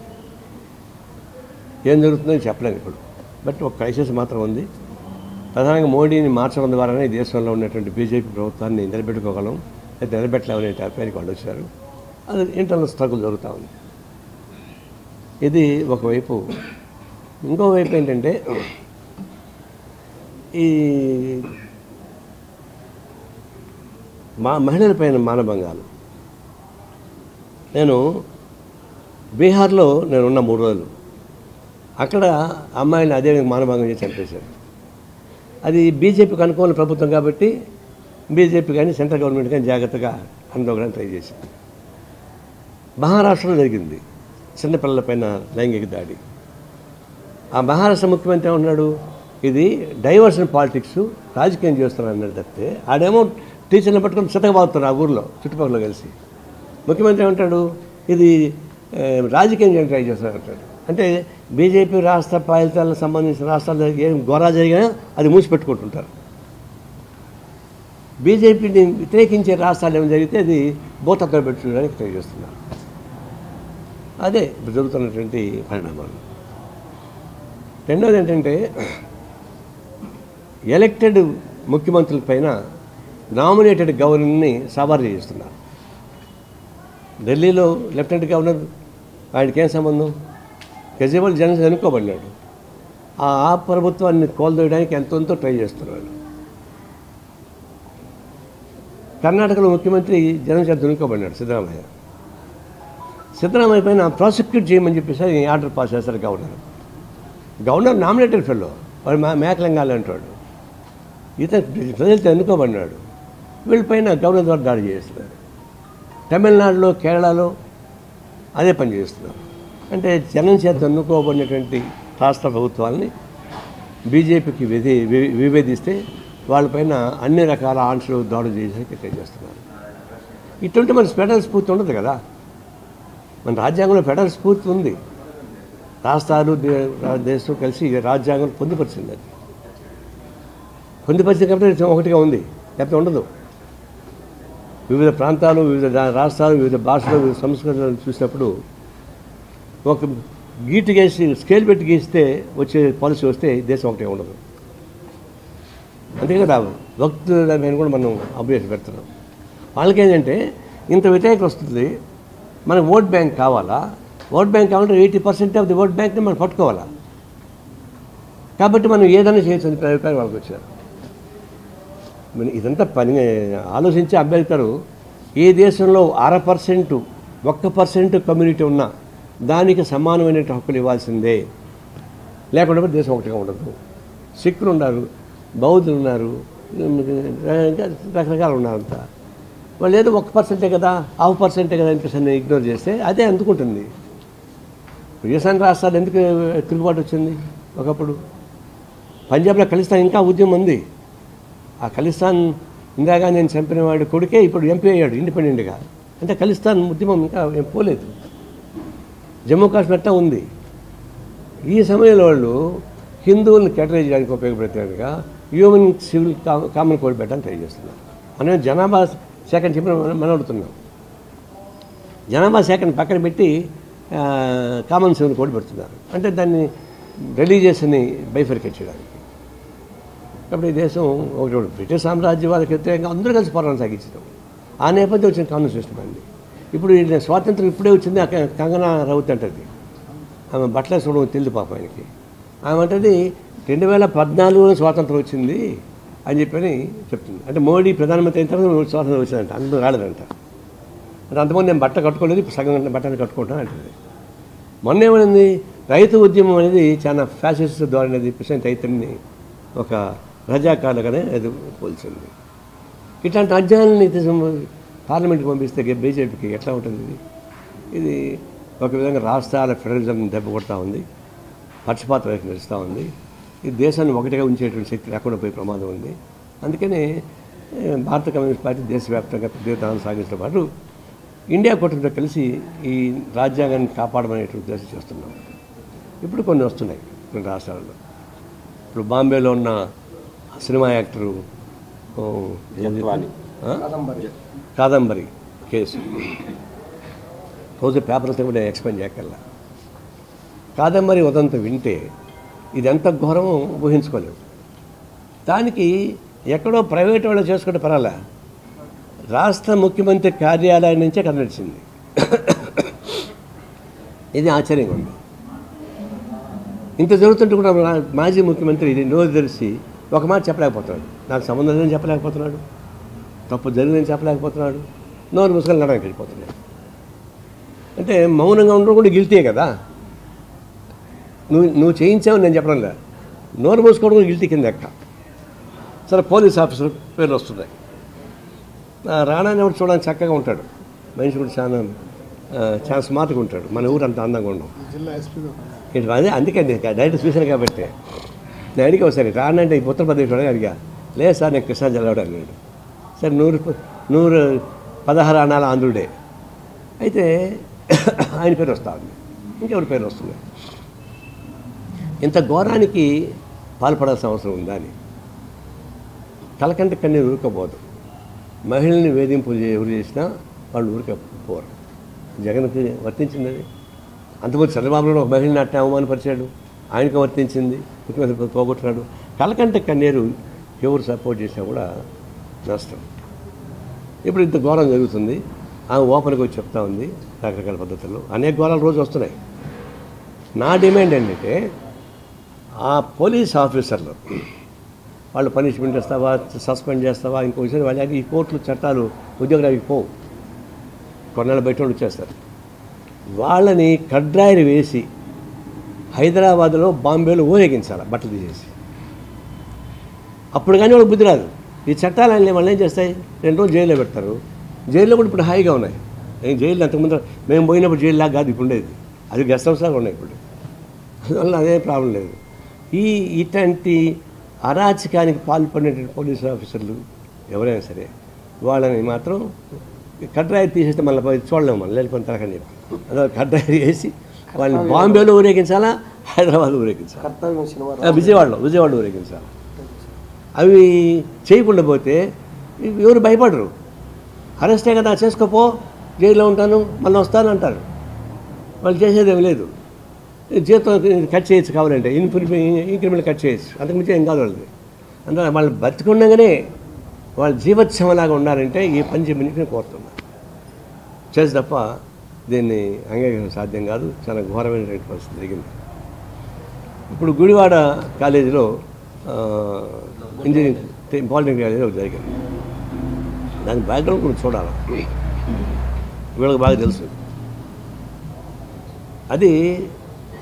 ఏం జరుగుతుందో చెప్పలేము ఇప్పుడు బట్ ఒక క్రైసిస్ మాత్రం ఉంది ప్రధానంగా మోడీని మార్చడం ద్వారానే ఈ దేశంలో ఉన్నటువంటి బీజేపీ ప్రభుత్వాన్ని నిలబెట్టుకోగలం అయితే నిలబెట్టలేమనే అభిప్రాయానికి వాళ్ళు వచ్చారు అది ఇంటర్నల్ స్ట్రగుల్ జరుగుతూ ఉంది ఇది ఒకవైపు ఇంకోవైపు ఏంటంటే ఈ మా మహిళలపైన మానభంగాలు నేను బీహార్లో నేను ఉన్న మూడు రోజులు అక్కడ అమ్మాయిని అదే మానభంగం చేసి చంపేశారు అది బీజేపీకి అనుకూల ప్రభుత్వం కాబట్టి బీజేపీ కానీ సెంట్రల్ గవర్నమెంట్ కానీ జాగ్రత్తగా అందుకోవడానికి ట్రై చేసింది మహారాష్ట్రలో జరిగింది చిన్నపిల్లలపైన లైంగిక దాడి ఆ మహారాష్ట్ర ముఖ్యమంత్రి ఏమన్నాడు ఇది డైవర్షన్ పాలిటిక్స్ రాజకీయం చేస్తున్నారు అన్నాడు తప్పితే ఆడేమో టీచర్ని పట్టుకొని చితకబాగుతున్నారు ఆ ఊర్లో చుట్టుపక్కల కలిసి ముఖ్యమంత్రి ఏమంటాడు ఇది ఏ, రాజకీయం చేయడానికి ట్రై చేస్తున్నారు అంటాడు అంటే బీజేపీ రాష్ట్ర ఫలితాలకు సంబంధించిన రాష్ట్రాల్లో ఏం గొర్రా జరిగినా అది మూసిపెట్టుకుంటుంటారు బీజేపీని వ్యతిరేకించే రాష్ట్రాలు ఏమైనా జరిగితే అది భూతత్వం పెట్టుకోవడానికి ట్రై చేస్తున్నారు అదే ఇప్పుడు జరుగుతున్నటువంటి పరిణామాలు రెండోది ఏంటంటే ఎలక్టెడ్ ముఖ్యమంత్రుల పైన నామినేటెడ్ గవర్నర్ని సవారీ చేస్తున్నారు ఢిల్లీలో లెఫ్టినెంట్ గవర్నర్ ఆయనకి ఏం సంబంధం కేజ్రీవాల్ జనం ఎన్నుకోబడినాడు ఆ ఆ ప్రభుత్వాన్ని కోల్దోయడానికి ఎంతెంతో ట్రై చేస్తున్నాడు కర్ణాటకలో ముఖ్యమంత్రి జనం చేత ఎన్నుకోబడినాడు సిద్ధరామయ్య సిద్ధరామయ్య పైన ప్రాసిక్యూట్ చేయమని చెప్పేసి ఆయన ఆర్డర్ పాస్ చేస్తారు గవర్నర్ గవర్నర్ నామినేటెడ్ ఫెల్లో వాడు మా మేకలింగాలు అంటాడు ఇతను ప్రజలతో ఎన్నుకోబడినాడు వీళ్ళపైన గవర్నర్ ద్వారా దాడి చేస్తున్నారు తమిళనాడులో కేరళలో అదే పని చేస్తున్నారు అంటే జనం చేత ఎన్నుకోబడినటువంటి రాష్ట్ర ప్రభుత్వాలని బీజేపీకి విధి వి- విభేదిస్తే వాళ్ళపైన అన్ని రకాల ఆంక్షలు దాడులు చేసేకి ట్రై చేస్తున్నారు ఇటువంటి మన ఫెడరల్ స్ఫూర్తి ఉండదు కదా మన రాజ్యాంగంలో ఫెడరల్ స్ఫూర్తి ఉంది రాష్ట్రాలు దే- రా- దేశం కలిసి రాజ్యాంగం పొందుపరిచింది అది పొందుపరిచింది కాబట్టి ఒకటిగా ఉంది లేకపోతే ఉండదు వివిధ ప్రాంతాలు వివిధ రా- రాష్ట్రాలు వివిధ భాషలు వివిధ సంస్కృతులను చూసినప్పుడు ఒక గీటు గీసి స్కేల్ పెట్టి గీస్తే వచ్చే పాలసీ వస్తే దేశం ఒకటే ఉండదు అంతే కదా భక్తు దాని కూడా మనం అభ్యర్థి పెడుతున్నాం వాళ్ళకి ఏంటంటే ఇంత వ్యతిరేకత వస్తుంది మనకు ఓట్ బ్యాంక్ కావాలా ఓట్ బ్యాంక్ కావాలంటే eighty percent of the vote బ్యాంక్ని మనం పట్టుకోవాలా కాబట్టి మనం ఏదైనా చేయొచ్చు అని అభిప్రాయం వాళ్ళకి వచ్చారు మరి ఇదంతా పని ఆలోచించి అంబేద్కర్ ఏ దేశంలో అర పర్సెంట్ ఒక్క పర్సెంట్ కమ్యూనిటీ ఉన్నా దానికి సమానమైన హక్కులు ఇవ్వాల్సిందే లేకుండా పోతే దేశం ఒకటిగా ఉండదు సిక్కులు ఉన్నారు బౌద్ధులు ఉన్నారు ఇంకా రకరకాలు ఉన్నారు అంతా వాళ్ళు ఏదో ఒక పర్సెంటే కదా హాఫ్ పర్సెంటే కదా అనిపిస్తుంది ఇగ్నోర్ చేస్తే అదే అందుకుంటుంది విజయసాని రాష్ట్రాలు ఎందుకు తిరుగుబాటు వచ్చింది ఒకప్పుడు పంజాబ్లో ఖలిస్తాన్ ఇంకా ఉద్యమం ఉంది ఆ ఖలిస్తాన్ ఇందాక నేను చంపిన వాడి కొడుకే ఇప్పుడు ఎంపీ అయ్యాడు ఇండిపెండెంట్గా అంటే ఖలిస్తాన్ ఉద్యమం ఇంకా ఏం పోలేదు జమ్మూ కాశ్మీర్ అట్టా ఉంది ఈ సమయంలో వాళ్ళు హిందువులను కేటరైజ్ చేయడానికి ఉపయోగపడేట్టుగా హ్యూమన్ సివిల్ కా- కామన్ కోడ్ పెట్టడానికి ట్రై చేస్తున్నారు మనం జనాభా సేకరణ చెప్పిన మనం మనం అడుగుతున్నాం జనాభా సేకరణ పక్కన పెట్టి ఆ, కామన్ సివిల్ కోడ్ పెడుతున్నారు అంటే దాన్ని రిలీజియస్ని బైఫర్కేట్ చేయడానికి కాబట్టి ఈ దేశం ఒకటి ఒకటి బ్రిటిష్ సామ్రాజ్యం వాళ్ళకి వ్యతిరేకంగా అందరూ కలిసి పోరాటం సాగించడం ఆ నేపథ్యం వచ్చిన కాన్స్టిట్యూషన్ అండి ఇప్పుడు ఈ స్వాతంత్రం ఇప్పుడే వచ్చింది ఆ క- కంగనా రౌత్ అంటది ఆమె బట్టల చూడడం తెలియదు పాప ఆయనకి ఆమె అంటది రెండు వేల పద్నాలుగులో స్వాతంత్రం వచ్చింది అని చెప్పని చెప్తుంది అంటే మోడీ ప్రధానమంత్రి అయిన తర్వాత స్వాతంత్రం వచ్చిందంట అందరూ రాలేదంట అంటే అంతమంది నేను బట్ట కట్టుకోలేదు ఇప్పుడు సగం బట్టలు కట్టుకుంటాను అంటుంది మొన్న ఏమైంది రైతు ఉద్యమం అనేది చాలా ఫ్యాసిస్ట్ ధోరణి అనేది ప్రెసిడెంట్ రైతుని ఒక రజాకారులుగానే అది పోల్చింది ఇట్లాంటి అధ్యాయాలని పార్లమెంట్కి పంపిస్తే బీజేపీకి ఎట్లా ఉంటుంది ఇది ఇది ఒక విధంగా రాష్ట్రాల ఫెడరలిజం దెబ్బ కొడతా ఉంది పక్షపాత వైపు నడుస్తూ ఉంది ఈ దేశాన్ని ఒకటిగా ఉంచేటువంటి శక్తి లేకుండా పోయే ప్రమాదం ఉంది అందుకని ఏ, భారత కమ్యూనిస్ట్ పార్టీ దేశవ్యాప్తంగా పెద్దతనం సాగించడం పాటు ఇండియా కూటమితో కలిసి ఈ రాజ్యాంగాన్ని కాపాడమనేటువంటి ఉద్దేశం చేస్తున్నాం ఇప్పుడు కొన్ని వస్తున్నాయి కొన్ని రాష్ట్రాల్లో ఇప్పుడు బాంబేలో ఉన్న సినిమా యాక్టరు ఓ, ఏం చెప్పాలి? ఆ? కాదంబరి కేసు రోజు పేపర్లతో కూడా ఎక్స్ప్లెయిన్ చేయగల కాదంబరి ఉదంతం వింటే ఇది ఎంత ఘోరమో ఊహించుకోలేము దానికి ఎక్కడో ప్రైవేట్ వాళ్ళు చేసుకుంటే పర్వాలే రాష్ట్ర ముఖ్యమంత్రి కార్యాలయం నుంచే కథ నడిచింది ఇది ఆశ్చర్యంగా ఉంది ఇంత జరుగుతుంటే కూడా మా- మాజీ ముఖ్యమంత్రి ఇది నోరు తెరిచి ఒక మాట చెప్పలేకపోతున్నాడు నాకు సంబంధం లేదని చెప్పలేకపోతున్నాడు తప్పు జరిగిందని చెప్పలేకపోతున్నాడు నోరు ముసుకొని నడవకి వెళ్ళిపోతున్నాడు అంటే మౌనంగా ఉండడం కూడా గిల్తే కదా నువ్వు నువ్వు చేయించావు నేను చెప్పడం లే నోరు మూసుకోవడం కూడా గిల్టీ కింద ఎక్క సరే పోలీస్ ఆఫీసర్ పేర్లు వస్తున్నాయి ఆ రాణా ఎవరు చూడడానికి చక్కగా ఉంటాడు మనిషి కూడా చాలా ఆ, చాలా స్మార్ట్గా ఉంటాడు మన ఊరు అంత అందంగా ఉండవు ఇటు అదే అందుకే నేను డైరెక్ట్ చూశాను కాబట్టి నేను అడిగా ఒకసారి రానంటే ఈ ఉత్తరప్రదేశ్ వాడు అడిగా లేదు సార్ నేను కృష్ణా జిల్లా వాడు అన్నాడు సరే నూరు ప- నూరు పదహారు అనాల ఆంధ్రుడే అయితే ఆయన పేరు వస్తా ఉంది ఇంకెవరి పేరు వస్తుంది ఇంత ఘోరానికి పాల్పడాల్సిన అవసరం ఉందా అని తలకంట కన్నీరు ఊరుకపోదు మహిళల్ని వేధింపు చే- ఎవరు చేసినా వాళ్ళు ఊరికపోరు జగన్కి వర్తించింది అది అంతకుముందు చంద్రబాబులో ఒక మహిళని అట్టే అవమానపరిచాడు ఆయనకు వర్తించింది ముఖ్యమంత్రి పోగొట్టున్నాడు కలకంట కన్నీరు ఎవరు సపోర్ట్ చేసినా కూడా నష్టం ఇప్పుడు ఇంత ఘోరం జరుగుతుంది ఆమె ఓపెన్గా వచ్చి చెప్తా ఉంది రకరకాల పద్ధతుల్లో అనేక ఘోరాలు రోజు వస్తున్నాయి నా డిమాండ్ ఏంటంటే ఆ పోలీస్ ఆఫీసర్లు వాళ్ళు పనిష్మెంట్ ఇస్తావా సస్పెండ్ చేస్తావా ఇంకో విషయం వాళ్ళకి ఈ కోర్టులు చట్టాలు ఉద్యోగానికి పోవు కొన్నాళ్ళు బయట వాళ్ళు వచ్చేస్తారు వాళ్ళని కడ్రాయిలు వేసి హైదరాబాద్లో బాంబేలో ఊరేగించాలి బట్టలు తీసేసి అప్పుడు కానీ వాళ్ళకి బుద్ధి రాదు ఈ చట్టాలు అన్నీ వాళ్ళు ఏం చేస్తాయి రెండు రోజులు జైల్లో పెడతారు జైల్లో కూడా ఇప్పుడు హాయిగా ఉన్నాయి ఏం జైలు అంతకుముందు మేము పోయినప్పుడు జైలు లాగా కాదు ఇప్పుడు ఉండేది అది గెస్ట్ హౌస్ లాగా ఉన్నాయి ఇప్పుడు అందువల్ల అదే ప్రాబ్లం లేదు ఈ ఇట్లాంటి అరాచకానికి పాల్పడినటువంటి పోలీసు ఆఫీసర్లు ఎవరైనా సరే వాళ్ళని మాత్రం కడ్రాయి తీసేస్తే మళ్ళీ పోయి చూడలేము మనం లేకపోతే తరకని చెప్పి అదే కడ్రాయి వేసి వాళ్ళని బాంబేలో ఊరేగించాలా హైదరాబాద్ ఊరేగించాలా కర్తవ్యం సినిమా ఆ, విజయవాడలో విజయవాడలో ఊరేగించాలి అవి చేయకుండా పోతే ఎవరు భయపడరు అరెస్టే కదా చేసుకోపో జైల్లో ఉంటాను మళ్ళీ వస్తాను అంటారు వాళ్ళు చేసేది ఏం లేదు జీతం కట్ చేయొచ్చు కావాలంటే ఇన్క్రిమెంట్ ఇంక్రిమెంట్ కట్ చేయొచ్చు అంతకుమించి ఏం కాదు వాళ్ళది అందువల్ల వాళ్ళు బతికుండగానే వాళ్ళు జీవోత్సవంలాగా ఉన్నారంటే ఈ పని చేయమని నేను కోరుతున్నా చేసి తప్ప దీన్ని అంగీకరించడం సాధ్యం కాదు చాలా ఘోరమైనటువంటి పరిస్థితి జరిగింది ఇప్పుడు గుడివాడ కాలేజీలో ఆ, ఇంజనీరింగ్ పాలిటెక్నిక్ కాలేజీలో ఒకటి జరిగింది దాని బ్యాక్గ్రౌండ్ కూడా చూడాలి వీళ్ళకి బాగా తెలుసు అది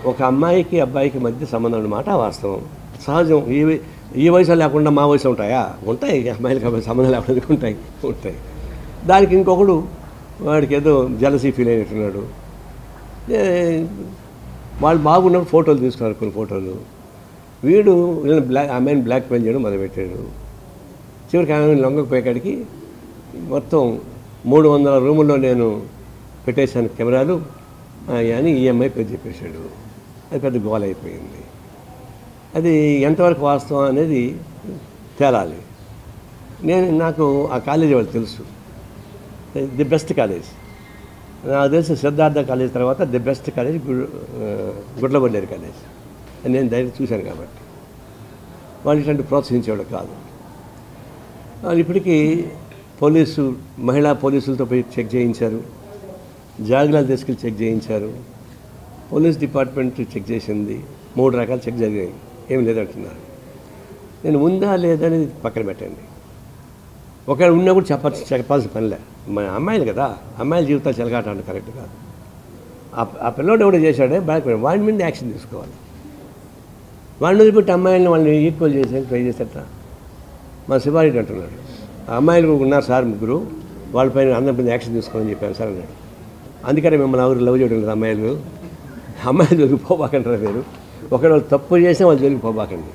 ఒక అమ్మాయికి అబ్బాయికి మధ్య సంబంధం అన్నమాట వాస్తవం సహజం ఈ ఈ వయసులో లేకుండా మా వయసు ఉంటాయా ఉంటాయి అమ్మాయిలకి అబ్బాయి సంబంధం లేకుండా ఉంటాయి ఉంటాయి దానికి ఇంకొకడు వాడికి ఏదో జలసీ ఫీల్ అయినట్టున్నాడు ఏ, వాళ్ళు బాగున్నప్పుడు ఫోటోలు తీసుకున్నారు కొన్ని ఫోటోలు వీడు వీళ్ళని బ్లాక్ అమ్మాయిని బ్లాక్ మెయిల్ చేయడం మొదలుపెట్టాడు చివరికి ఆమె లొంగకపోయేకాడికి మొత్తం మూడు వందల రూముల్లో నేను పెట్టేశాను కెమెరాలు ఆ, అని ఈఎంఐ పేరు చెప్పేశాడు అది పెద్ద గోల అయిపోయింది అది ఎంతవరకు వాస్తవం అనేది తేలాలి నేను నాకు ఆ కాలేజీ వాళ్ళు తెలుసు ది బెస్ట్ కాలేజ్ నాకు తెలిసి సిద్ధార్థ కాలేజ్ తర్వాత ది బెస్ట్ కాలేజ్ గు- ఆ, గుడ్లబొల్లేరు కాలేజ్ అని నేను డైరెక్ట్ చూశాను కాబట్టి వాళ్ళు ఇట్లాంటి ప్రోత్సహించేవాడు కాదు వాళ్ళు ఇప్పటికీ పోలీసు మహిళా పోలీసులతో పోయి చెక్ చేయించారు జాగ్రత్తలు తీసుకెళ్ళి చెక్ చేయించారు పోలీస్ డిపార్ట్మెంట్ చెక్ చేసింది మూడు రకాల చెక్ జరిగాయి ఏం లేదంటున్నారు నేను ఉందా లేదా అనేది పక్కన పెట్టండి ఒకవేళ ఉన్నా కూడా చెప్పచ్చు చెప్పాల్సిన పనిలే మన అమ్మాయిలు కదా అమ్మాయిల జీవితాలు చెలగాట అంటే కరెక్ట్ కాదు ఆ- ఆ పిల్లోడు ఎవడో చేశాడే బ్యాక్ వాడి మీద యాక్షన్ తీసుకోవాలి వాడిని వదిలిపెట్టి అమ్మాయిలను వాళ్ళని ఈక్వల్ చేసేందుకు ట్రై చేసేట మా శివారెడ్డి అంటున్నాడు ఆ అమ్మాయిలు ఉన్నారు సార్ ముగ్గురు వాళ్ళపైన అందరి మీద యాక్షన్ తీసుకోమని చెప్పాను సార్ అన్నాడు అందుకనే మిమ్మల్ని ఎవరు లవ్ చేయడం లేదు అమ్మాయిలు అమ్మాయిలు జోలికి పోబాకంటారా మీరు ఒకవేళ వాళ్ళు తప్పు చేస్తే వాళ్ళు జోలికి పోబాకండి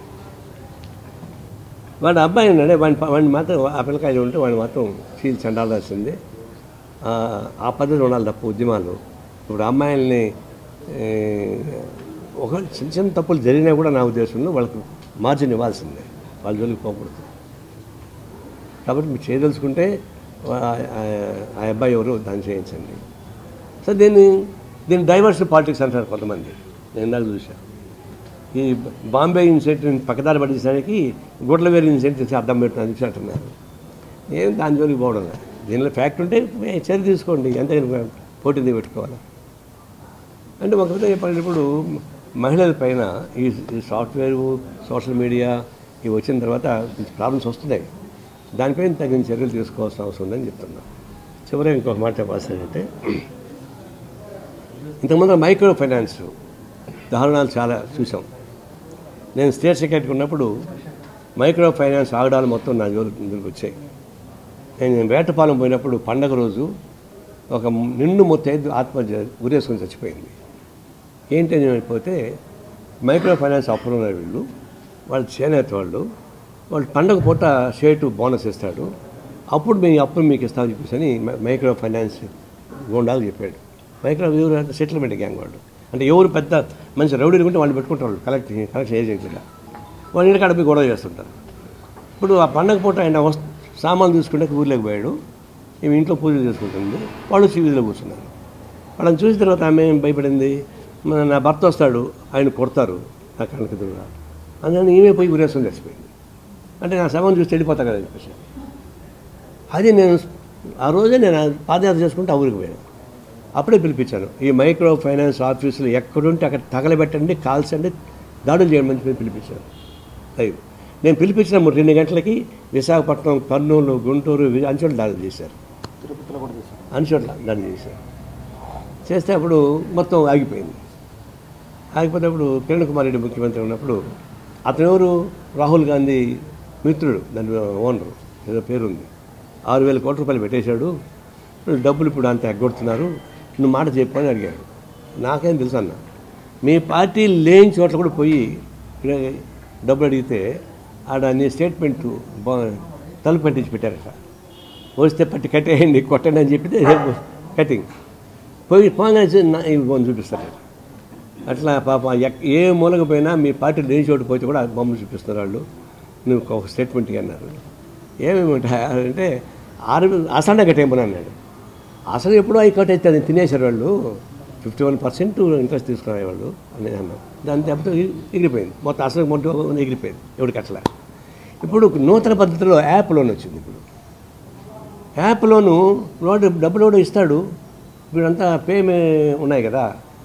వాడు అబ్బాయి ఉన్నాడే వాడిని వాడిని మాత్రం ఆ పిల్లకాయలు ఉంటే వాడిని మాత్రం ఫీల్ చండాల్సిందే ఆ, ఆ పద్ధతి ఉండాలి తప్ప ఉద్యమాలు ఇప్పుడు అమ్మాయిల్ని ఏ, ఒక చిన్న చిన్న తప్పులు జరిగినా కూడా నా ఉద్దేశంలో వాళ్ళకు మార్జిన్ ఇవ్వాల్సిందే వాళ్ళ జోలికి పోకూడదు కాబట్టి మీరు చేయదలుచుకుంటే ఆ ఆ- ఆ అబ్బాయి ఎవరు దాన్ని చేయించండి సో దీన్ని దీన్ని డైవర్సిటీ పాలిటిక్స్ అంటారు కొంతమంది నేను ఇందాక చూశాను ఈ బాంబే ఇన్సిడెంట్ పక్కదారి పట్టించడానికి గుడ్లవేరు ఇన్సిడెంట్ చేసి అర్థం పెట్టిన చూసి అంటున్నారు ఏం దాని జోలికి పోవడం లేదు. దీనిలో ఫ్యాక్ట్ ఉంటే ఏ చర్య తీసుకోండి ఎంత పోటీ పెట్టుకోవాలి అంటే ఒక విధంగా చెప్పినప్పుడు మహిళల పైన ఈ ఈ సాఫ్ట్వేర్ సోషల్ మీడియా ఇవి వచ్చిన తర్వాత ప్రాబ్లమ్స్ వస్తున్నాయి దానిపైన తగిన చర్యలు తీసుకోవాల్సిన అవసరం ఉందని చెప్తున్నా చివరి ఇంకొక మాట చెప్పాల్సిందంటే ఇంతకుముందు మైక్రో ఫైనాన్స్ దారుణాలు చాలా చూసాం నేను స్టేట్ సెక్రటరీ ఉన్నప్పుడు మైక్రో ఫైనాన్స్ ఆగడాలు మొత్తం నా జోలు దగ్గరికి వచ్చాయి నేను వేటపాలెం పోయినప్పుడు పండగ రోజు ఒక నిండు మొత్తైదు ఆత్మహత్య ఉరేసుకొని చచ్చిపోయింది ఏంటి అని అయిపోతే మైక్రో ఫైనాన్స్ అప్పులు ఉన్నారు వీళ్ళు వాళ్ళు చేనేత వాళ్ళు వాళ్ళు పండగ పూట షేటు బోనస్ ఇస్తాడు అప్పుడు మీ అప్పులు మీకు ఇస్తామని చెప్పేసి అని మై- మైక్రో ఫైనాన్స్ గోండాలు చెప్పాడు మైక్రో ఎవరు సెటిల్మెంట్ గ్యాంగ్ వాళ్ళు అంటే ఎవరు పెద్ద మంచి రౌడీలు ఉంటే వాళ్ళు పెట్టుకుంటారు కలెక్ట్ కలెక్షన్ ఏజెంట్గా వాళ్ళు ఇంటికాడ పోయి గొడవ చేస్తుంటారు ఇప్పుడు ఆ పండగ పూట ఆయన వస్తు సామాన్లు తీసుకుంటే ఊర్లోకి పోయాడు ఈమె ఇంట్లో పూజలు చేసుకుంటుంది వాళ్ళు వీధిలో కూర్చున్నారు వాళ్ళని చూసిన తర్వాత ఆమె ఏం భయపడింది మన నా భర్త వస్తాడు ఆయన కొడతారు నా కనుక ఎదురుగా అందుకని ఈమె పోయి ఉరేసుకొని చచ్చిపోయింది అంటే నా శవం చూసి వెళ్ళిపోతా కదా అని చెప్పేసి అది నేను ఆ రోజే నేను పాదయాత్ర చేసుకుంటే ఆ ఊరికి పోయాను అప్పుడే పిలిపించాను ఈ మైక్రో ఫైనాన్స్ ఆఫీసులు ఎక్కడుంటే అక్కడ తగలబెట్టండి కాల్చండి దాడులు చేయడం మంచి మీద పిలిపించాను లైవ్ నేను పిలిపించిన మూడు రెండు గంటలకి విశాఖపట్నం కర్నూలు గుంటూరు వి- అన్ని చోట్ల దాడులు చేశారు అన్ని చోట్ల దాడులు చేశారు చేస్తే అప్పుడు మొత్తం ఆగిపోయింది ఆగిపోతే అప్పుడు కిరణ్ కుమార్ రెడ్డి ముఖ్యమంత్రి ఉన్నప్పుడు అతను ఎవరు రాహుల్ గాంధీ మిత్రుడు దాని ఓనరు ఏదో పేరుంది ఆరు వేల కోట్ల రూపాయలు పెట్టేశాడు ఇప్పుడు డబ్బులు ఇప్పుడు అంత ఎగ్గొడుతున్నారు నువ్వు మాట చెప్పు అని అడిగాడు నాకేం తెలుసు అన్న మీ పార్టీ లేని చోట్ల కూడా పోయి ఇక్కడ డబ్బులు అడిగితే ఆడ నీ స్టేట్మెంట్ తలుపు పట్టించి పెట్టారట వస్తే పట్టి కట్టేయండి కొట్టండి అని చెప్పితే కటింగ్ పోయి పోగానే చూ- నా- ఈ బొమ్మ చూపిస్తారు అట్లా పాప ఎక్- ఏ మూలక పోయినా మీ పార్టీ లేని చోటు పోతే కూడా ఆ బొమ్మలు చూపిస్తున్నారు వాళ్ళు నువ్వు ఒక స్టేట్మెంట్ అన్నారు ఏమేమి ఉంటాయి అంటే ఆరు అసలు కట్టేయమని అన్నాడు అసలు ఎప్పుడో అవి కట్ అయితే అది తినేశారు వాళ్ళు ఫిఫ్టీ వన్ పర్సెంట్ ఇంట్రెస్ట్ తీసుకునే వాళ్ళు అని అన్నాం దాని దెబ్బతో ఎగి- ఎగిరిపోయింది మొత్తం అసలు మొత్తం ఎగిరిపోయింది ఎవరికి అట్లా ఇప్పుడు నూతన పద్ధతిలో యాప్ లోన్ వచ్చింది ఇప్పుడు యాప్ లోను వాడు డబ్బులు కూడా ఇస్తాడు వీడంతా పే మే- ఉన్నాయి కదా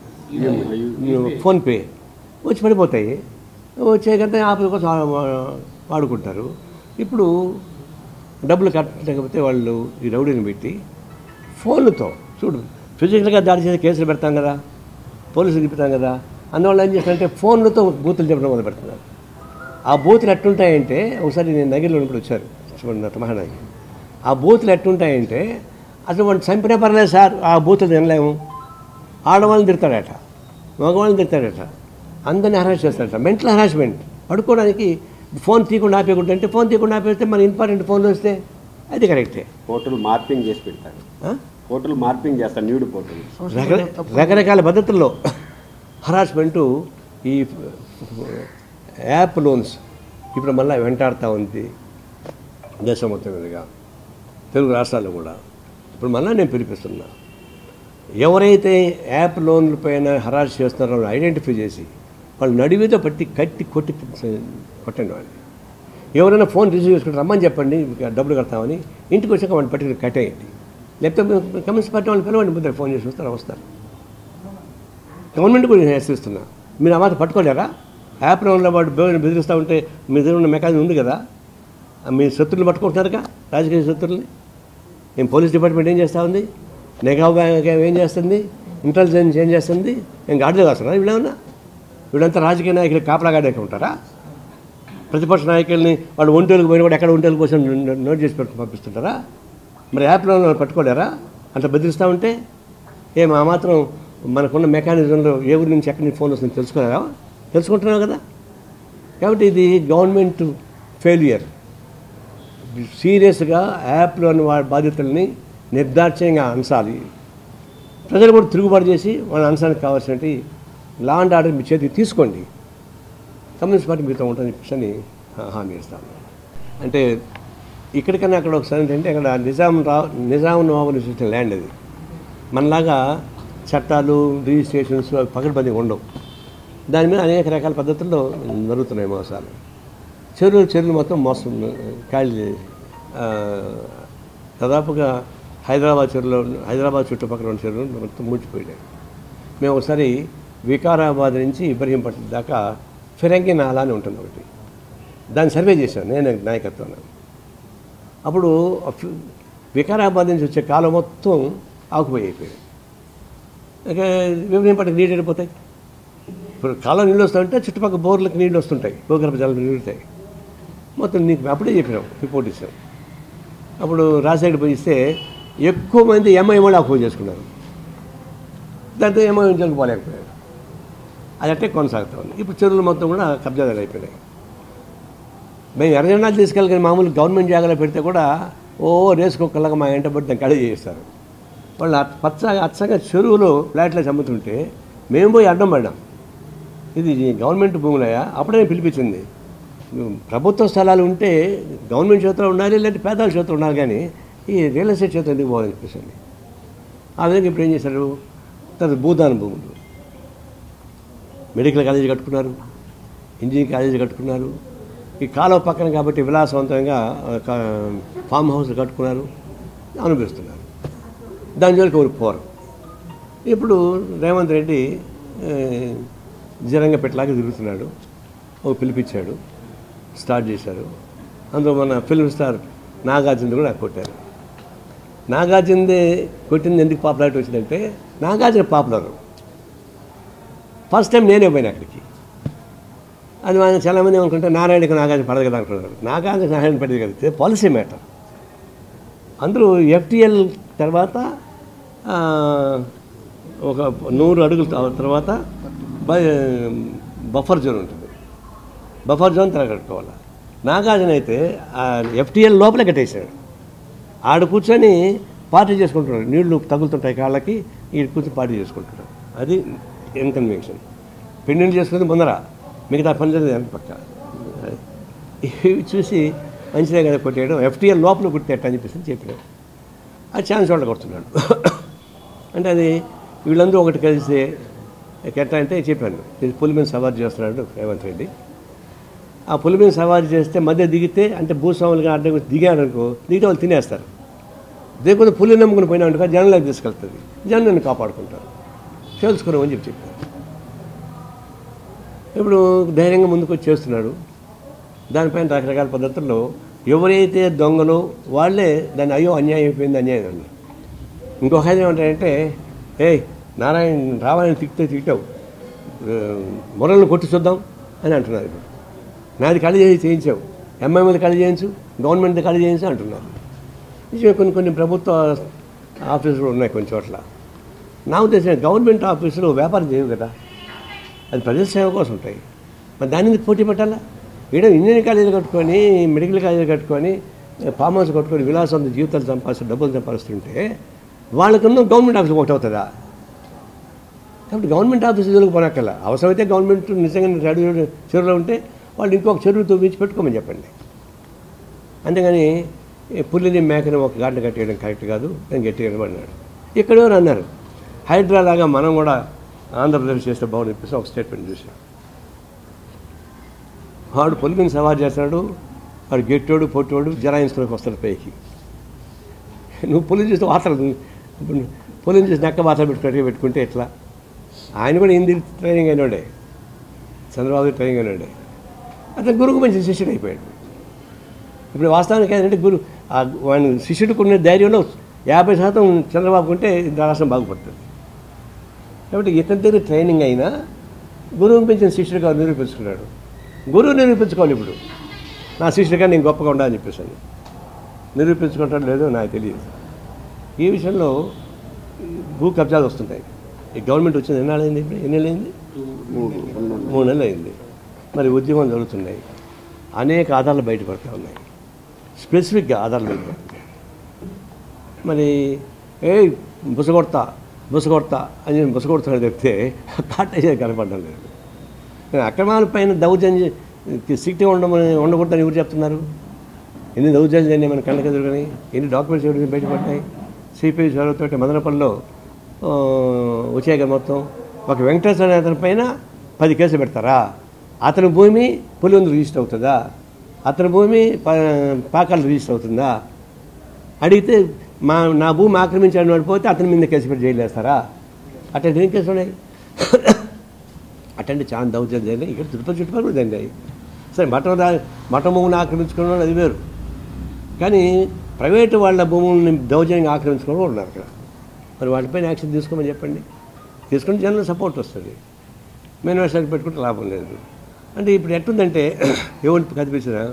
ఫోన్పే వచ్చి పడిపోతాయి వచ్చే కంటే యాప్ కోసం వా- వాడుకుంటారు ఇప్పుడు డబ్బులు కట్టలేకపోతే వాళ్ళు ఈ రౌడీని పెట్టి ఫోన్లతో చూడు ఫిజికల్గా దాడి చేసి కేసులు పెడతాం కదా పోలీసులు తిప్పుతాం కదా అందువల్ల ఏం చేస్తారంటే ఫోన్లతో బూతులు చెప్పడం మొదలు పెడుతున్నారు ఆ బూతులు ఎట్టుంటాయంటే ఒకసారి నేను నగిరిలో ఉన్నప్పుడు వచ్చారు చూడండి అట్ట మహానాగి ఆ బూతులు ఎట్టుంటాయంటే అసలు వాడు చంపినా పర్లేదు సార్ ఆ బూతులు తినలేము ఆడవాళ్ళని తిడతాడట మగవాళ్ళని తిడతాడట అందరిని హరాస్ చేస్తాడట మెంటల్ హరాస్మెంట్ పడుకోవడానికి ఫోన్ తీయకుండా ఆపేయకూడదు అంటే ఫోన్ తీయకుండా ఆపేస్తే మన ఇంపార్టెంట్ ఫోన్లు వస్తే అది కరెక్టే ఫోటోలు మార్పింగ్ చేసి పెడతాడు ఆ? ఫోటోలు మార్పింగ్ చేస్తాడు న్యూడ్ ఫోటోలు రకర- రకరకాల పద్ధతుల్లో హరాస్మెంటు ఈ యాప్ లోన్స్ ఇప్పుడు మళ్ళీ వెంటాడుతూ ఉంది దేశం మొత్తం మీదుగా తెలుగు రాష్ట్రాల్లో కూడా ఇప్పుడు మళ్ళీ నేను పిలిపిస్తున్నా ఎవరైతే యాప్ లోన్ల పైన హరాస్ చేస్తున్నారో వాళ్ళని ఐడెంటిఫై చేసి వాళ్ళు నడివితో పట్టి కట్టి కొట్టి కొట్టండి వాళ్ళని ఎవరైనా ఫోన్ రిసీవ్ చేసుకుంటే రమ్మని చెప్పండి మీకు డబ్బులు కడతామని ఇంటికి వచ్చాక వాడిని పట్టి కట్టేయండి లేకపోతే మీరు కమ్యూనిస్ట్ పార్టీ వాళ్ళు పిలవండి ముద్ర ఫోన్ చేసి వస్తారు వస్తారు గవర్నమెంట్ కూడా నేను హెచ్చరిస్తున్నా మీరు ఆ మాట పట్టుకోలేరా యాప్ లోన్లో వాడు బె- బెదిరిస్తూ ఉంటే మీ దగ్గర ఉన్న మెకానిజం ఉంది కదా ఆ మీ శత్రువులు పట్టుకుంటున్నారుగా రాజకీయ శత్రువుల్ని ఏం పోలీస్ డిపార్ట్మెంట్ ఏం చేస్తూ ఉంది నిఘా విభాగం ఏం చేస్తుంది ఇంటెలిజెన్స్ ఏం చేస్తుంది ఏం గాడిద కాస్తున్నారు వీళ్ళేమన్నా వీళ్ళంతా రాజకీయ నాయకులు కాపలాగాడే ఉంటారా ప్రతిపక్ష నాయకుల్ని వాళ్ళు ఒంటేలకు పోయిన కూడా ఎక్కడ ఒంటేలకు కోసం నోట్ చేసి పెట్టు పంపిస్తుంటారా మరి యాప్లో పట్టుకోలేరా అంత బెదిరిస్తూ ఉంటే ఏం ఆ మాత్రం మనకున్న మెకానిజంలో ఏ ఊరి నుంచి ఎక్కడి నుంచి ఫోన్ వస్తుంది తెలుసుకోలేరా తెలుసుకుంటున్నావు కదా కాబట్టి ఇది గవర్నమెంట్ ఫెయిలియర్ సీరియస్గా యాప్లోని వాడి బాధ్యతల్ని నిర్దాక్ష్యంగా అంచాలి ప్రజలు కూడా తిరుగుబాటు చేసి వాళ్ళ అంశానికి కావాల్సినవి లా అండ్ ఆర్డర్ మీ చేతికి తీసుకోండి కమ్యూనిస్ట్ పార్టీ మీతో ఉంటుందని చెప్పేసి అని హామీ ఇస్తాను అంటే ఇక్కడికన్నా అక్కడ ఒకసారి ఏంటంటే అక్కడ నిజాం రా నిజాం నవాబులు చూసిన ల్యాండ్ అది మనలాగా చట్టాలు రిజిస్ట్రేషన్స్ అవి పకడ్బందీగా ఉండవు దాని మీద అనేక రకాల పద్ధతుల్లో జరుగుతున్నాయి మోసాలు చెరువులు చెరువులు మొత్తం మోసం ఖాళీ ఆ, దాదాపుగా హైదరాబాద్ చెరువులో హైదరాబాద్ చుట్టుపక్కల ఉన్న చెరువులు మొత్తం మూచిపోయాయి మేము ఒకసారి వికారాబాద్ నుంచి ఇబ్రహీంపట్నం దాకా ఫిరంగి నాలా అని ఉంటుంది ఒకటి దాన్ని సర్వే చేశాను నేను నాయకత్వం అప్పుడు ఆ ఫి- వికారాబాద్ నుంచి వచ్చే కాలం మొత్తం ఆకుపోయి అయిపోయాయి ఇక ఇబ్రహీంపట్నం నీళ్ళు వెళ్ళిపోతాయి ఇప్పుడు కాలం నీళ్ళు వస్తుంటే చుట్టుపక్కల బోర్లకు నీళ్ళు వస్తుంటాయి భూగర్భ జలం నిలుగుతాయి మొత్తం నీకు అప్పుడే చెప్పినాం రిపోర్ట్ ఇచ్చాం అప్పుడు రాజశేఖర్ పోయి ఇస్తే ఎక్కువ మంది ఎంఐ వాళ్ళు అప్పు చేసుకున్నారు దాంతో ఎంఐ ఇంట్లోకి పోలేకపోయారు అది అట్టే కొనసాగుతా ఉంది ఇప్పుడు చెరువులు మొత్తం కూడా కబ్జాదారు అయిపోయినాయి మేము ఎర్రజెండాలు తీసుకెళ్ళి మామూలు గవర్నమెంట్ జాగాలో పెడితే కూడా ఓ రేసుకోకల్లాగా మా ఎంట పడి దాన్ని కడ చేస్తారు వాళ్ళు అట్- పచ్చగా అచ్చగా చెరువులో ఫ్లాట్లో చమ్ముతుంటే మేము పోయి అడ్డం పడ్డాం ఇది గవర్నమెంట్ భూములయ్యా అప్పుడే నేను పిలిపించింది ప్రభుత్వ స్థలాలు ఉంటే గవర్నమెంట్ చేతిలో ఉండాలి లేదంటే పేదల చేతిలో ఉండాలి కానీ ఈ రియల్ ఎస్టేట్ చేతిలో ఎందుకు పోవాలని చెప్పేసి ఆ విధంగా ఇప్పుడు ఏం చేశారు తర్వాత భూదాన భూములు మెడికల్ కాలేజీ కట్టుకున్నారు ఇంజనీరింగ్ కాలేజీ కట్టుకున్నారు ఈ కాలువ పక్కన కాబట్టి విలాసవంతంగా ఒక ఫామ్ హౌస్ కట్టుకున్నారు అనుభవిస్తున్నారు దాని జోలికి ఎవరు పోరు ఇప్పుడు రేవంత్ రెడ్డి ఆ, జరంగ పెట్టలాగా తిరుగుతున్నాడు ఒక పిలిపించాడు స్టార్ట్ చేశారు అందులో మన ఫిల్మ్ స్టార్ నాగార్జున కూడా కొట్టారు నాగార్జునదే కొట్టింది ఎందుకు పాపులారిటీ వచ్చిందంటే నాగార్జున పాపులర్ ఫస్ట్ టైం నేనే పోయినా అక్కడికి అది మనం చాలామంది ఏమనుకుంటే నారాయణకి నాగార్జున పడదు కదా అనుకుంటున్నారు నాగార్జున నారాయణ పడదు కదా ఇది పాలసీ మ్యాటర్ అందరూ ఎఫ్టిఎల్ తర్వాత ఆ, ఒక నూరు అడుగుల త- తర్వాత బ- బఫర్ జోన్ ఉంటుంది బఫర్ జోన్ తిరగట్టుకోవాలి నాగార్జున అయితే ఎఫ్టిఎల్ లోపలే కట్టేశాడు ఆడ కూర్చొని పార్టీ చేసుకుంటున్నాడు నీళ్లు తగులుతుంటాయి కాళ్ళకి ఈ కూర్చొని పార్టీ చేసుకుంటున్నాడు అది ఇన్కన్వెన్షన్ పెళ్ళిళ్ళు చేసుకుంది ముందర మిగతా పని జరిగింది వెనక పక్క ఇవి చూసి మంచిదే కదా కొట్టేయడం ఎఫ్టీఎల్ లోపల కొట్టేట అని చెప్పేసి చెప్పాడు అది ఛాన్స్ వాళ్ళు కొడుతున్నాడు అంటే అది వీళ్ళందరూ ఒకటి కలిసి ఎట్లా అంటే చెప్పాను ఇది పులి మీద సవారీ చేస్తున్నాడు రేవంత్ రెడ్డి ఆ పులి మీద సవారీ చేస్తే మధ్య దిగితే అంటే భూస్వాములుగా అడ్డం దిగాడు అనుకో దిగితే వాళ్ళు తినేస్తారు లేకపోతే పులి నమ్ముకుని పోయినా అనుకో జనంలోకి తీసుకెళ్తుంది జనం నన్ను కాపాడుకుంటారు తెలుసుకున్నామని చెప్పి చెప్పారు ఇప్పుడు ధైర్యంగా ముందుకు వచ్చి చేస్తున్నాడు దానిపైన రకరకాల పద్ధతుల్లో ఎవరైతే దొంగలో వాళ్ళే దాన్ని అయ్యో అన్యాయం అయిపోయింది అన్యాయం అన్నారు ఇంకొక ఆయన ఏమంటారంటే ఏయ్ నారాయణ రావాలని తిక్కితే తిట్టావు మొరలను కొట్టి చూద్దాం అని అంటున్నారు ఇప్పుడు నాది ఖాళీ చేసి చేయించావు ఎంఐఎంది ఖాళీ చేయించు గవర్నమెంట్ ఖాళీ చేయించు అంటున్నారు నిజమే కొన్ని కొన్ని ప్రభుత్వ ఆఫీసులు ఉన్నాయి కొన్ని చోట్ల నా ఉద్దేశం గవర్నమెంట్ ఆఫీసులు వ్యాపారం చేయవు కదా అది ప్రజాసేవ కోసం ఉంటాయి మరి దాని మీద పోటీ పెట్టాలా వీడ ఇంజనీరింగ్ కాలేజీలు కట్టుకొని మెడికల్ కాలేజీలు కట్టుకొని ఫామ్ హౌస్ కట్టుకొని విలాసంత జీవితాలు సంపాదిస్తూ డబ్బులు సంపాదిస్తుంటే వాళ్ళకున్న గవర్నమెంట్ ఆఫీస్ ఒకటి అవుతుందా కాబట్టి గవర్నమెంట్ ఆఫీస్ ఎదురుకు పోనక్కల అవసరమైతే గవర్నమెంట్ నిజంగా అడుగు చెరువులో ఉంటే వాళ్ళు ఇంకొక చెరువు తవ్వించి పెట్టుకోమని చెప్పండి అంతేగాని ఈ పుల్లిని మేకని ఒక గాడ్డ కట్టేయడం కరెక్ట్ కాదు అని గట్టిగా నిలబడినాడు ఇక్కడో అన్నారు హైడ్రా లాగా మనం కూడా ఆంధ్రప్రదేశ్ చేస్తే బాగుంది చెప్పేసి ఒక స్టేట్మెంట్ చూసాం వాడు పులిని సవారు చేస్తాడు వాడు గెట్టోడు పొట్టోడు జరాయించుకోనికి వస్తాడు పైకి నువ్వు పులిని చూస్తే వార్తలు ఇప్పుడు పులిని చూసి నక్క వార్తలు పెట్టుకున్నట్టుగా పెట్టుకుంటే ఎట్లా ఆయన కూడా హిందీ ట్రైనింగ్ అయినాడే చంద్రబాబు ట్రైనింగ్ అయినాడే అతను గురువుకు మంచి శిష్యుడు అయిపోయాడు ఇప్పుడు వాస్తవానికి ఏంటంటే గురు ఆ వాని శిష్యుడికి ఉన్న ధైర్యంలో యాభై శాతం చంద్రబాబు ఉంటే రాష్ట్రం బాగుపడుతుంది కాబట్టి ఇతని దగ్గర ట్రైనింగ్ అయినా గురువుకి పెంచిన శిష్యుడిగా నిరూపించుకున్నాడు గురువు నిరూపించుకోవాలి ఇప్పుడు నా శిష్యుడిగా నేను గొప్పగా ఉండాలని చెప్పేసి నిరూపించుకుంటాడు లేదో నాకు తెలియదు ఈ విషయంలో భూ కబ్జాలు వస్తుంటాయి ఈ గవర్నమెంట్ వచ్చింది ఎన్నాళ్ళు అయింది ఇప్పుడు ఎన్ని నెలలు అయింది మూడు నెలలు అయింది మరి ఉద్యమాలు జరుగుతున్నాయి అనేక ఆధారాలు బయటపడుతూ ఉన్నాయి స్పెసిఫిక్గా ఆధారాలు బయటపడుతున్నాయి మరి ఏ బుసగొడతా బుసగొడతా అని నేను బుసగొడతాను చెప్తే కాటేసేది కనపడడం లేదు అక్రమాల పైన దౌర్జన్యం సిక్టీ ఉండమని ఉండకూడదని ఎవరు చెప్తున్నారు ఎన్ని దౌర్జన్యాలు మన కళ్ళకి ఎదురుకొని ఎన్ని డాక్యుమెంట్స్ ఎవరికి బయటపడ్డాయి సిపిఐ చదువుతుంటే మదనపల్లిలో ఆ, వచ్చాయి కదా మొత్తం ఒక వెంకటేశ్వర అనే అతని పైన పది కేసులు పెడతారా అతని భూమి పులివెందు రిజిస్టర్ అవుతుందా అతని భూమి పా పాకాలు రిజిస్టర్ అవుతుందా అడిగితే మా నా భూమి ఆక్రమించాడు వాడు అతని మీద కేసు పెట్టి జైలు వేస్తారా అట్లాంటి ఏం కేసులు ఉన్నాయి అట్లాంటి చాలా దౌర్జన్యం జరిగినాయి ఇక్కడ తిరుపతి చుట్టుపక్కల కూడా జరిగినాయి సరే మఠం దా మఠం భూమిని ఆక్రమించుకున్న అది వేరు కానీ ప్రైవేటు వాళ్ళ భూముల్ని దౌర్జన్యంగా ఆక్రమించుకున్న వాళ్ళు ఉన్నారు అక్కడ మరి వాటిపైన యాక్షన్ తీసుకోమని చెప్పండి తీసుకుంటే జనం సపోర్ట్ వస్తుంది మేనిఫెస్టోకి పెట్టుకుంటే లాభం లేదు అంటే ఇప్పుడు ఎట్టుందంటే ఎవరు కనిపించినా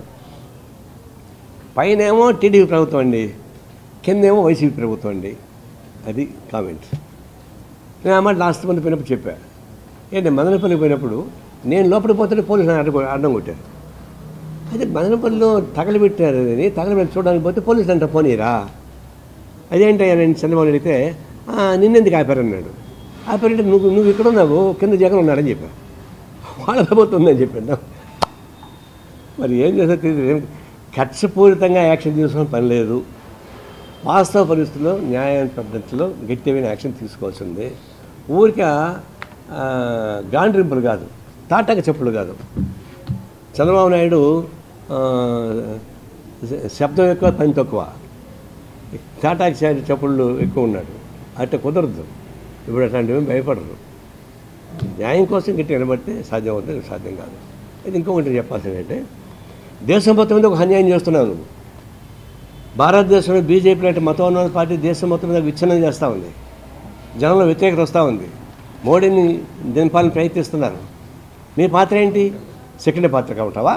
పైన ఏమో టీడీపీ ప్రభుత్వం అండి కిందేమో వైసీపీ ప్రభుత్వం అండి అది కామెంట్ నేను ఆ మాట లాస్ట్ మంది పోయినప్పుడు చెప్పా ఏంటి మదనపల్లికి పోయినప్పుడు నేను లోపలికి పోతే పోలీసులు నన్ను అడ్డం అడ్డం కొట్టారు అయితే మదనపల్లిలో తగలబెట్టారు అని తగలబెట్టి చూడడానికి పోతే పోలీసులు అంట పోనీరా అదేంటయ్యా నేను చంద్రబాబు అడిగితే "ఆ, నిన్నెందుకు ఆపారన్నాడు ఆపారంటే నువ్వు నువ్వు ఇక్కడ ఉన్నావు కింద జగన్ ఉన్నాడని చెప్పా వాళ్ళ ప్రభుత్వం ఉందని చెప్పాను మరి ఏం చేస్తా తెలియదు ఏం కక్షపూరితంగా యాక్షన్ తీసుకోవడం పని లేదు వాస్తవ పరిస్థితుల్లో న్యాయ పద్ధతిలో గట్టిమైన యాక్షన్ తీసుకోవాల్సింది ఊరిక ఆ, గాండ్రింపులు కాదు తాటాక చెప్పులు కాదు చంద్రబాబు నాయుడు ఆ, శ- శబ్దం ఎక్కువ పని తక్కువ తాటాకి చే- చెప్పుళ్ళు ఎక్కువ ఉన్నాడు అట్ట కుదరదు ఇప్పుడు అట్లాంటివి భయపడరు న్యాయం కోసం గట్టి నిలబడితే సాధ్యం అవుతుంది సాధ్యం కాదు ఇది ఇంకొకటి చెప్పాల్సింది అంటే దేశం మొత్తం మీద ఒక అన్యాయం చేస్తున్నావు నువ్వు భారతదేశంలో బీజేపీ లాంటి మతోన్నత పార్టీ దేశం మొత్తం మీద విచ్ఛిన్నం చేస్తూ ఉంది జనంలో వ్యతిరేకత వస్తూ ఉంది మోడీని దింపాలని ప్రయత్నిస్తున్నారు మీ పాత్ర ఏంటి సెకండ్ పాత్ర కావటావా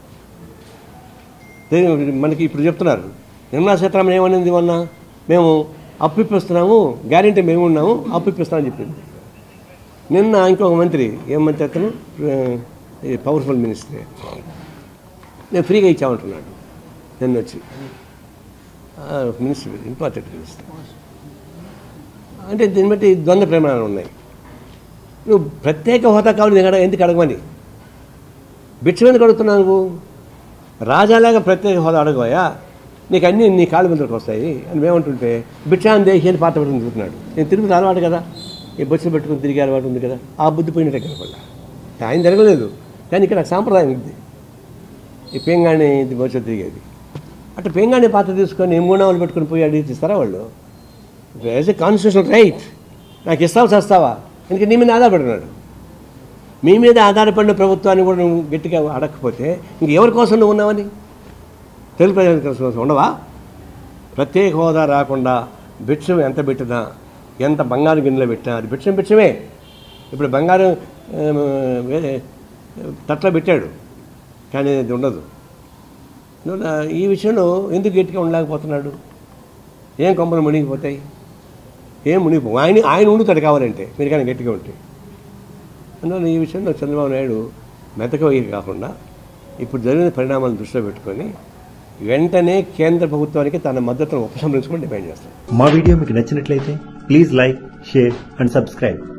దేని- మనకి ఇప్పుడు చెప్తున్నారు నిర్మలా సీతారామన్ ఏమనింది మొన్న మేము అప్పు ఇప్పిస్తున్నాము గ్యారంటీ మేము ఉన్నాము అప్పు ఇప్పిస్తామని చెప్పింది నిన్న ఇంకొక మంత్రి ఏం మంత్రి అతను పవర్ఫుల్ మినిస్టర్ నేను ఫ్రీగా ఇచ్చామంటున్నాడు నిన్న వచ్చి మినిస్టర్ ఇంపార్టెంట్ మినిస్టర్ అంటే దీన్ని బట్టి ద్వంద్వ ప్రమాణాలు ఉన్నాయి నువ్వు ప్రత్యేక హోదా కావాలి నీకు అడగ ఎందుకు అడగమని బిచ్చం ఎందుకు అడుగుతున్నావు నువ్వు రాజాలాగా ప్రత్యేక హోదా అడగవయా నీకు అన్నీ నీ కాళ్ళ ముందుకు వస్తాయి అని మేమంటుంటే బిక్షాన్ దేశి అని పాత పెట్టుకుని తిరుగుతున్నాడు నేను తిరుగుతుంది అలవాటు కదా ఈ బొచ్చు పెట్టుకుని తిరిగే అలవాటు ఉంది కదా ఆ బుద్ధి పోయినట్టే కనపడ్డా ఆయన జరగలేదు కానీ ఇక్కడ సాంప్రదాయం ఇది ఈ పేంగాణి ఇది బొచ్చు తిరిగేది అట్లా పేంగాణి పాత్ర తీసుకొని మూడు పెట్టుకుని పోయి అడిగి ఇస్తారా వాళ్ళు యాజ్ ఎ కాన్స్టిట్యూషన్ రైట్ నాకు ఇస్తావు చేస్తావా ఎందుకంటే నీ మీద ఆధారపడినాడు మీ మీద ఆధారపడిన ప్రభుత్వాన్ని కూడా నువ్వు గట్టిగా అడగకపోతే ఇంక ఎవరి కోసం నువ్వు ఉన్నావని తెలుగు ప్రజల కోసం ఉండవా ప్రత్యేక హోదా రాకుండా భిక్షం ఎంత పెట్టినా ఎంత బంగారు గిన్నెలో పెట్టినా అది భిక్షం భిక్షమే ఇప్పుడు బంగారం ఏం, వేరే తట్ల పెట్టాడు కానీ అది ఉండదు అందువల్ల ఈ విషయంలో ఎందుకు గట్టిగా ఉండలేకపోతున్నాడు ఏం కొంపలు మునిగిపోతాయి ఏం మునిగిపో ఆయన ఆయన ఉండుతాడు కావాలంటే మీరు కానీ గట్టిగా ఉంటే అందువల్ల ఈ విషయంలో చంద్రబాబు నాయుడు మెతకవయ్యి కాకుండా ఇప్పుడు జరిగిన పరిణామాలను దృష్టిలో పెట్టుకొని వెంటనే కేంద్ర ప్రభుత్వానికి తన మద్దతును ఉపసంహరించుకొని డిమాండ్ చేస్తాం మా వీడియో మీకు నచ్చినట్లయితే please like share and subscribe